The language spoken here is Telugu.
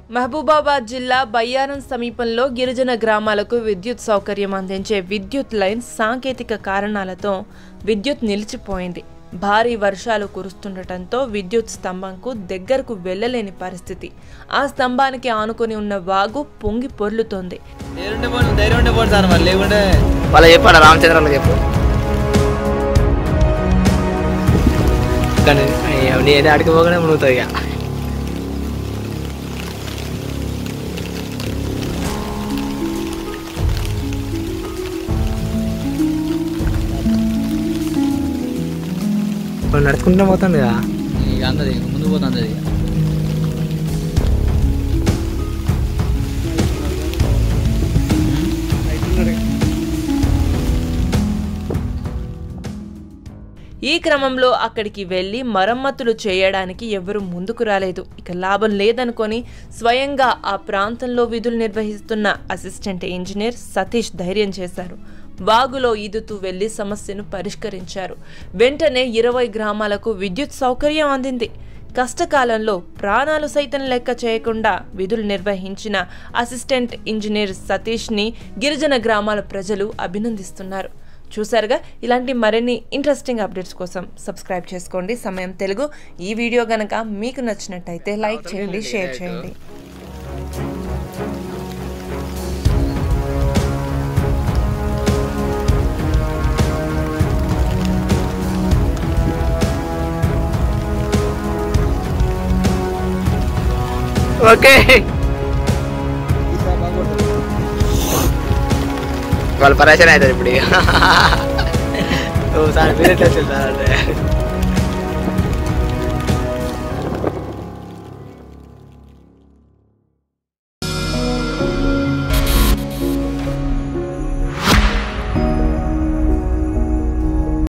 మహబూబాబాద్ జిల్లా బయ్యారం సమీపంలో గిరిజన గ్రామాలకు విద్యుత్ సౌకర్యం అందించే విద్యుత్ లైన్ సాంకేతిక కారణాలతో విద్యుత్ నిలిచిపోయింది భారీ వర్షాలు కురుస్తుండటంతో విద్యుత్ స్తంభంకు దగ్గరకు వెళ్ళలేని పరిస్థితి ఆ స్తంభానికి ఆనుకొని ఉన్న వాగు పొంగి పొర్లుతోంది ధైర్యం ఉంటే పోను, ధైర్యం ఉంటే పోను సార్ మరి లేకుంటే వాళ్ళ చెప్పాడు రామచంద్రలో చెప్పు కానీ నేను అడిగి పోగానే మునుగుతావు ఇక వాడు నడుచుకుంటూ పోతాను కదా ఇక అందది ముందు పోతుంది ఇక ఈ క్రమంలో అక్కడికి వెళ్లి మరమ్మతులు చేయడానికి ఎవరూ ముందుకు రాలేదు ఇక లాభం లేదనుకొని స్వయంగా ఆ ప్రాంతంలో విధులు నిర్వహిస్తున్న అసిస్టెంట్ ఇంజనీర్ సతీష్ ధైర్యం చేశారు వాగులో ఈదుతూ వెళ్లి సమస్యను పరిష్కరించారు వెంటనే ఇరవై గ్రామాలకు విద్యుత్ సౌకర్యం అందింది కష్టకాలంలో ప్రాణాలు సైతం లెక్క చేయకుండా విధులు నిర్వహించిన అసిస్టెంట్ ఇంజనీర్ సతీష్ని గిరిజన గ్రామాల ప్రజలు అభినందిస్తున్నారు చూసారుగా ఇలాంటి మరిన్ని ఇంట్రెస్టింగ్ అప్డేట్స్ కోసం సబ్స్క్రైబ్ చేసుకోండి సమయం తెలుగు ఈ వీడియో గనక మీకు నచ్చినట్టయితే లైక్ చేయండి షేర్ చేయండి ఓకే వాళ్ళు పరేషన్ అవుతారు ఇప్పుడు ఇక ఓ సార్ మీరు ఎట్లా వచ్చారు సార్ అంటే